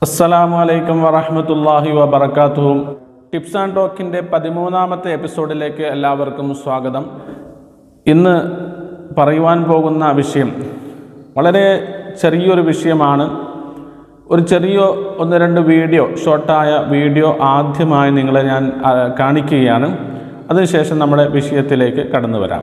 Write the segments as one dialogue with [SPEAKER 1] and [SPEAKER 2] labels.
[SPEAKER 1] അസ്സലാമു അലൈക്കും വറഹ്മത്തുള്ളാഹി വബറകാതുഹു ടിപ്സ് ആൻഡ് ടോക്കിൻ്റെ പതിമൂന്നാമത്തെ എപ്പിസോഡിലേക്ക് എല്ലാവർക്കും സ്വാഗതം ഇന്ന് പറയുവാൻ പോകുന്ന വിഷയം വളരെ ചെറിയൊരു വിഷയമാണ് ഒരു ചെറിയ ഒന്ന് രണ്ട് വീഡിയോ ഷോർട്ടായ വീഡിയോ ആദ്യമായി നിങ്ങളെ ഞാൻ ആ, കാണിക്കുകയാണ് അതിനുശേഷം നമ്മുടെ വിഷയത്തിലേക്ക് കടന്നു വരാം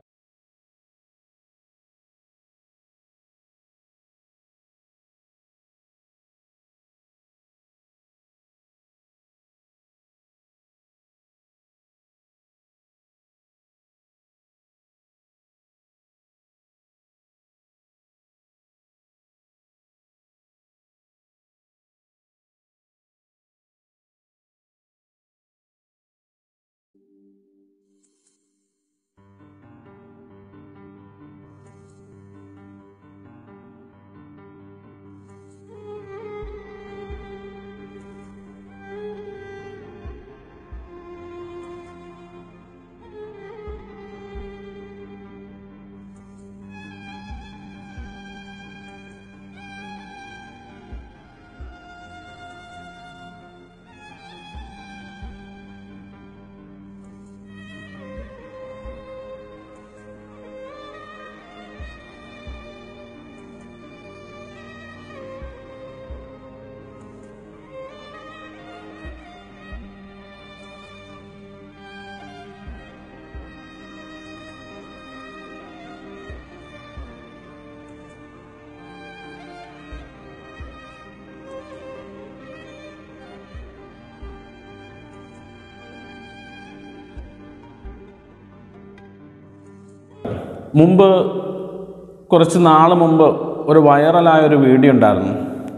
[SPEAKER 1] മുമ്പ് കുറച്ച് നാൾ മുമ്പ് ഒരു വൈറലായ ഒരു വീഡിയോ ഉണ്ടായിരുന്നു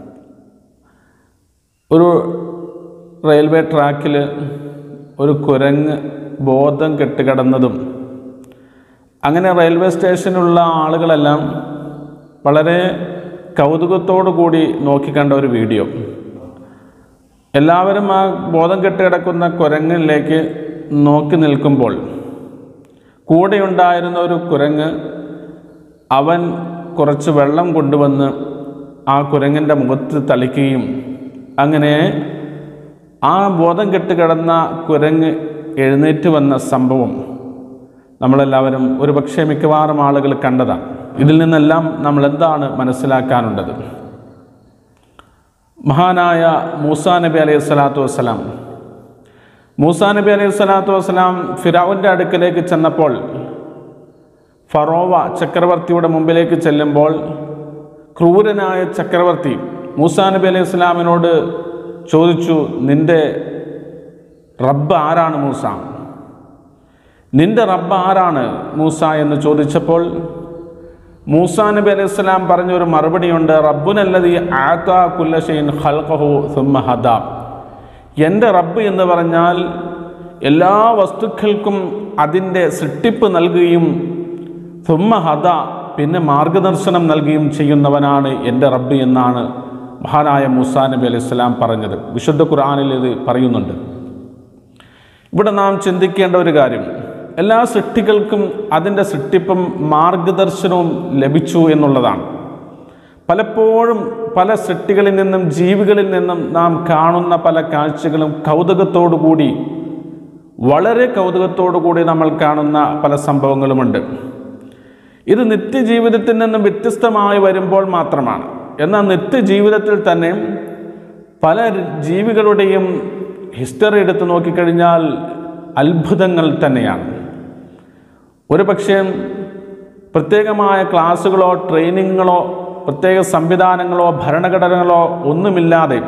[SPEAKER 1] ഒരു റെയിൽവേ ട്രാക്കിൽ ഒരു കുരങ്ങ് ബോധം കെട്ടുകിടന്നതും അങ്ങനെ റെയിൽവേ സ്റ്റേഷനിലുള്ള ആളുകളെല്ലാം വളരെ കൗതുകത്തോടു കൂടി നോക്കിക്കണ്ട ഒരു വീഡിയോ എല്ലാവരും ആ ബോധം കെട്ടുകിടക്കുന്ന കുരങ്ങിലേക്ക് നോക്കി നിൽക്കുമ്പോൾ കൂടെയുണ്ടായിരുന്ന ഒരു കുരങ്ങ് അവൻ കുറച്ച് വെള്ളം കൊണ്ടുവന്ന് ആ കുരങ്ങിൻ്റെ മുഖത്ത് തളിക്കുകയും അങ്ങനെ ആ ബോധം കെട്ട് കിടന്ന കുരങ്ങ് എഴുന്നേറ്റ് വന്ന സംഭവം നമ്മളെല്ലാവരും ഒരു പക്ഷേ മിക്കവാറും ആളുകൾ കണ്ടതാണ് ഇതിൽ നിന്നെല്ലാം നമ്മൾ എന്താണ് മനസ്സിലാക്കാനുള്ളത് മഹാനായ മൂസാ നബി അലൈഹി സ്വലാത്തു വസ്സലാം മൂസാ നബി അലൈഹി സ്വലാത്തു വസ്സലാം ഫിറാവിൻ്റെ അടുക്കലേക്ക് ചെന്നപ്പോൾ ഫറോവ ചക്രവർത്തിയുടെ മുമ്പിലേക്ക് ചെല്ലുമ്പോൾ ക്രൂരനായ ചക്രവർത്തി മൂസാ നബി അലൈഹി സ്വലാമിനോട് ചോദിച്ചു നിന്റെ റബ്ബ് ആരാണ് മൂസ നിന്റെ റബ്ബ് ആരാണ് മൂസ എന്ന് ചോദിച്ചപ്പോൾ മൂസാ നബി അലൈഹി സ്വലാം പറഞ്ഞൊരു മറുപടിയുണ്ട് റബ്ബുനല്ലതി ആത്താ കുല്ലഷൈൻ ഖൽഖഹു സുമ്മ ഹദാ എൻ്റെ റബ്ബ് എന്ന് പറഞ്ഞാൽ എല്ലാ വസ്തുക്കൾക്കും അതിൻ്റെ സൃഷ്ടിപ്പ് നൽകുകയും സുമ്മ ഹദ പിന്നെ മാർഗദർശനം നൽകുകയും ചെയ്യുന്നവനാണ് എൻ്റെ റബ്ബ് എന്നാണ് മഹാനായ മൂസാ നബി അലൈഹി സ്വലാം പറഞ്ഞത് വിശുദ്ധ ഖുർആാനിൽ ഇത് പറയുന്നുണ്ട് ഇവിടെ നാം ചിന്തിക്കേണ്ട ഒരു കാര്യം എല്ലാ സൃഷ്ടികൾക്കും അതിൻ്റെ സൃഷ്ടിപ്പും മാർഗദർശനവും ലഭിച്ചു എന്നുള്ളതാണ് പലപ്പോഴും പല സൃഷ്ടികളിൽ നിന്നും ജീവികളിൽ നിന്നും നാം കാണുന്ന പല കാഴ്ചകളും കൗതുകത്തോടു കൂടി വളരെ കൗതുകത്തോടു കൂടി നമ്മൾ കാണുന്ന പല സംഭവങ്ങളുമുണ്ട് ഇത് നിത്യജീവിതത്തിൽ നിന്നും വ്യത്യസ്തമായി വരുമ്പോൾ മാത്രമാണ് എന്നാൽ നിത്യജീവിതത്തിൽ തന്നെ പല ജീവികളുടെയും ഹിസ്റ്ററി എടുത്ത് നോക്കിക്കഴിഞ്ഞാൽ അത്ഭുതങ്ങൾ തന്നെയാണ് ഒരു പക്ഷേ പ്രത്യേകമായ ക്ലാസ്സുകളോ ട്രെയിനിങ്ങുകളോ പ്രത്യേക സംവിധാനങ്ങളോ ഭരണഘടനകളോ ഒന്നുമില്ലാതെ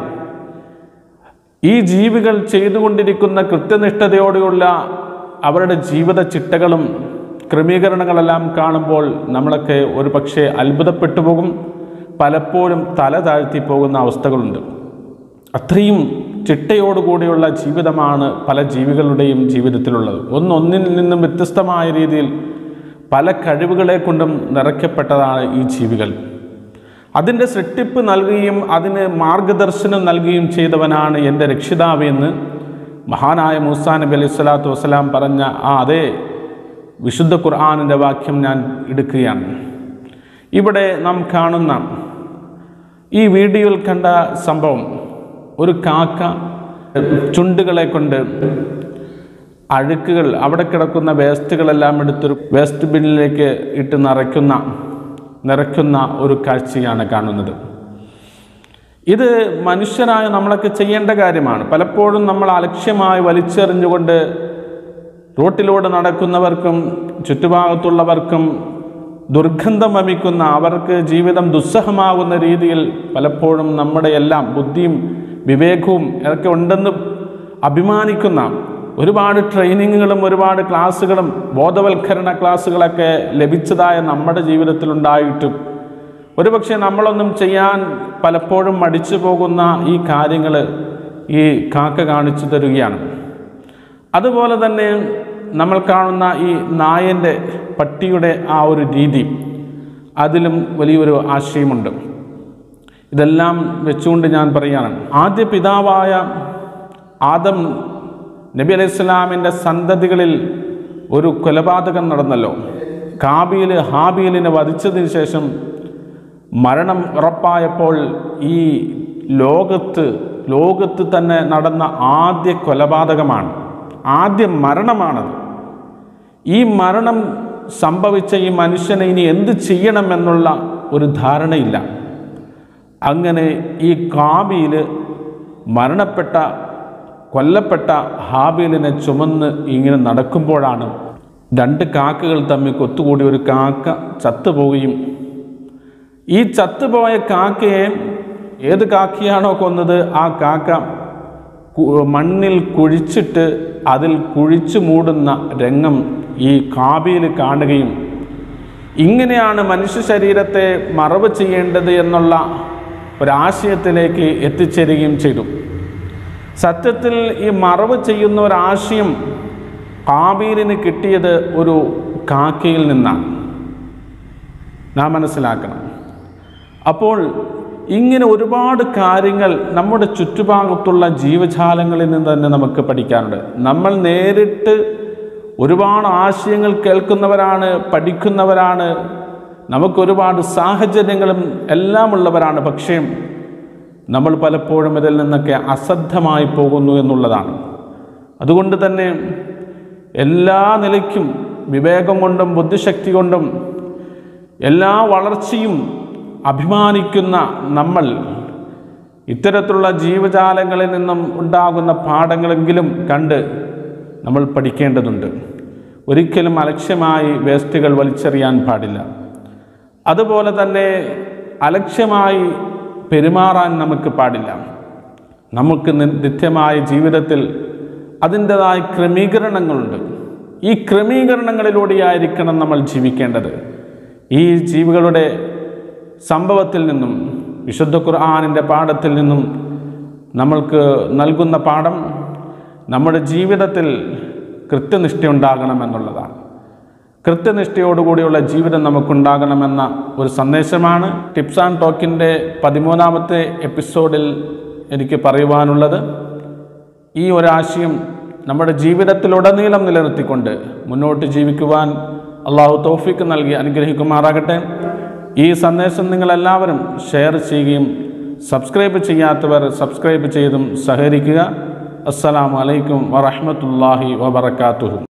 [SPEAKER 1] ഈ ജീവികൾ ചെയ്തുകൊണ്ടിരിക്കുന്ന കൃത്യനിഷ്ഠതയോടെയുള്ള അവരുടെ ജീവിത ചിട്ടകളും ക്രമീകരണങ്ങളെല്ലാം കാണുമ്പോൾ നമ്മളൊക്കെ ഒരു പക്ഷേ അത്ഭുതപ്പെട്ടു പോകും പലപ്പോഴും തല താഴ്ത്തി പോകുന്ന അവസ്ഥകളുണ്ട് അത്രയും ചിട്ടയോടുകൂടിയുള്ള ജീവിതമാണ് പല ജീവികളുടെയും ജീവിതത്തിലുള്ളത് ഒന്നൊന്നിൽ നിന്നും വ്യത്യസ്തമായ രീതിയിൽ പല കഴിവുകളെ കൊണ്ടും നിറയ്ക്കപ്പെട്ടതാണ് ഈ ജീവികൾ അതിൻ്റെ സൃഷ്ടിപ്പ് നൽകുകയും അതിന് മാർഗദർശനം നൽകുകയും ചെയ്തവനാണ് എൻ്റെ രക്ഷിതാവ് എന്ന് മഹാനായ മൂസാ നബി അലൈഹി സ്വലാത്തു വസ്സലാം പറഞ്ഞ ആ അതേ വിശുദ്ധ ഖുർആാനിൻ്റെ വാക്യം ഞാൻ എടുക്കുകയാണ് ഇവിടെ നാം കാണുന്ന ഈ വീഡിയോയിൽ കണ്ട സംഭവം ഒരു കാക്ക ചുണ്ടുകളെ കൊണ്ട് അഴുക്കുകൾ അവിടെ കിടക്കുന്ന വേസ്റ്റുകളെല്ലാം എടുത്തൊരു വേസ്റ്റ് ബിന്നിലേക്ക് ഇട്ട് നിറയ്ക്കുന്ന നിറയ്ക്കുന്ന ഒരു കാഴ്ചയാണ് കാണുന്നത് ഇത് മനുഷ്യരായ നമ്മളൊക്കെ ചെയ്യേണ്ട കാര്യമാണ് പലപ്പോഴും നമ്മൾ അലക്ഷ്യമായി വലിച്ചെറിഞ്ഞുകൊണ്ട് റോട്ടിലൂടെ നടക്കുന്നവർക്കും ചുറ്റുഭാഗത്തുള്ളവർക്കും ദുർഗന്ധം വമിക്കുന്ന അവർക്ക് ജീവിതം ദുസ്സഹമാകുന്ന രീതിയിൽ പലപ്പോഴും നമ്മുടെ എല്ലാം ബുദ്ധിയും വിവേകവും ഒക്കെ ഉണ്ടെന്ന് അഭിമാനിക്കുന്ന ഒരുപാട് ട്രെയിനിങ്ങുകളും ഒരുപാട് ക്ലാസ്സുകളും ബോധവൽക്കരണ ക്ലാസ്സുകളൊക്കെ ലഭിച്ചതായ നമ്മുടെ ജീവിതത്തിലുണ്ടായിട്ടും ഒരുപക്ഷെ നമ്മളൊന്നും ചെയ്യാൻ പലപ്പോഴും മടിച്ചു പോകുന്ന ഈ കാര്യങ്ങൾ ഈ കാക്ക കാണിച്ചു തരികയാണ് അതുപോലെ തന്നെ നമ്മൾ കാണുന്ന ഈ നായൻ്റെ പട്ടിയുടെ ആ ഒരു രീതി അതിലും വലിയൊരു ആശയമുണ്ട് ഇതെല്ലാം വെച്ചുകൊണ്ട് ഞാൻ പറയുകയാണ് ആദ്യ പിതാവായ ആദം നബി അലൈഹി സ്വലാമിൻ്റെ സന്തതികളിൽ ഒരു കൊലപാതകം നടന്നല്ലോ കാബീൽ ഹാബീലിനെ വധിച്ചതിന് ശേഷം മരണം ഉറപ്പായപ്പോൾ ഈ ലോകത്ത് ലോകത്ത് തന്നെ നടന്ന ആദ്യ കൊലപാതകമാണ് ആദ്യ മരണമാണത് ഈ മരണം സംഭവിച്ച ഈ മനുഷ്യനെ ഇനി എന്ത് ചെയ്യണമെന്നുള്ള ഒരു ധാരണയില്ല അങ്ങനെ ഈ കാബിയിൽ മരണപ്പെട്ട കൊല്ലപ്പെട്ട ഹാബീലിനെ ചുമന്ന് ഇങ്ങനെ നടക്കുമ്പോഴാണ് രണ്ട് കാക്കകൾ തമ്മിൽ കൊത്തുകൂടി ഒരു കാക്ക ചത്തുപോവുകയും ഈ ചത്തുപോയ കാക്കയെ ഏത് കാക്കയാണോ കൊന്നത് ആ കാക്ക കു- മണ്ണിൽ കുഴിച്ചിട്ട് അതിൽ കുഴിച്ചു മൂടുന്ന രംഗം ഈ കാബിയിൽ കാണുകയും ഇങ്ങനെയാണ് മനുഷ്യ ശരീരത്തെ മറവ് ചെയ്യേണ്ടത് എന്നുള്ള ഒരാശയത്തിലേക്ക് എത്തിച്ചേരുകയും ചെയ്തു സത്യത്തിൽ ഈ മറവ് ചെയ്യുന്ന ഒരാശയം കാബീലിന് കിട്ടിയത് ഒരു കാക്കയിൽ നിന്നാണ് നാം മനസ്സിലാക്കണം അപ്പോൾ ഇങ്ങനെ ഒരുപാട് കാര്യങ്ങൾ നമ്മുടെ ചുറ്റുഭാഗത്തുള്ള ജീവജാലങ്ങളിൽ നിന്ന് തന്നെ നമുക്ക് പഠിക്കാനുണ്ട് നമ്മൾ നേരിട്ട് ഒരുപാട് ആശയങ്ങൾ കേൾക്കുന്നവരാണ് പഠിക്കുന്നവരാണ് നമുക്കൊരുപാട് സാഹചര്യങ്ങളും എല്ലാം ഉള്ളവരാണ് പക്ഷേ നമ്മൾ പലപ്പോഴും ഇതിൽ നിന്നൊക്കെ അശ്രദ്ധമായി പോകുന്നു എന്നുള്ളതാണ് അതുകൊണ്ട് തന്നെ എല്ലാ നിലയ്ക്കും വിവേകം കൊണ്ടും ബുദ്ധിശക്തി കൊണ്ടും എല്ലാ വളർച്ചയും അഭിമാനിക്കുന്ന നമ്മൾ ഇത്തരത്തിലുള്ള ജീവജാലങ്ങളിൽ നിന്നും ഉണ്ടാകുന്ന പാഠങ്ങളെങ്കിലും കണ്ട് നമ്മൾ പഠിക്കേണ്ടതുണ്ട് ഒരിക്കലും അലക്ഷ്യമായി വേസ്റ്റുകൾ വലിച്ചെറിയാൻ പാടില്ല അതുപോലെ തന്നെ അലക്ഷ്യമായി പെരുമാറാൻ നമുക്ക് പാടില്ല നമുക്ക് നി- നിത്യമായ ജീവിതത്തിൽ അതിൻ്റെതായ ക്രമീകരണങ്ങളുണ്ട് ഈ ക്രമീകരണങ്ങളിലൂടെയായിരിക്കണം നമ്മൾ ജീവിക്കേണ്ടത് ഈ ജീവികളുടെ സംഭവത്തിൽ നിന്നും വിശുദ്ധ ഖുർആാനിൻ്റെ പാഠത്തിൽ നിന്നും നമ്മൾക്ക് നൽകുന്ന പാഠം നമ്മുടെ ജീവിതത്തിൽ കൃത്യനിഷ്ഠ ഉണ്ടാകണമെന്നുള്ളതാണ് കൃത്യനിഷ്ഠയോടുകൂടിയുള്ള ജീവിതം നമുക്കുണ്ടാകണമെന്ന ഒരു സന്ദേശമാണ് ടിപ്സ് ആൻഡ് ടോക്കിൻ്റെ പതിമൂന്നാമത്തെ എപ്പിസോഡിൽ എനിക്ക് പറയുവാനുള്ളത് ഈ ഒരാശയം നമ്മുടെ ജീവിതത്തിലുടനീളം നിലനിർത്തിക്കൊണ്ട് മുന്നോട്ട് ജീവിക്കുവാൻ അള്ളാഹു തോഫിക്ക് നൽകി അനുഗ്രഹിക്കുമാറാകട്ടെ ഈ സന്ദേശം നിങ്ങളെല്ലാവരും ഷെയർ ചെയ്യുകയും സബ്സ്ക്രൈബ് ചെയ്യാത്തവർ സബ്സ്ക്രൈബ് ചെയ്തും സഹകരിക്കുക അസ്സലാമു അലൈക്കും വറഹ്മത്തുള്ളാഹി വബറകാതുഹു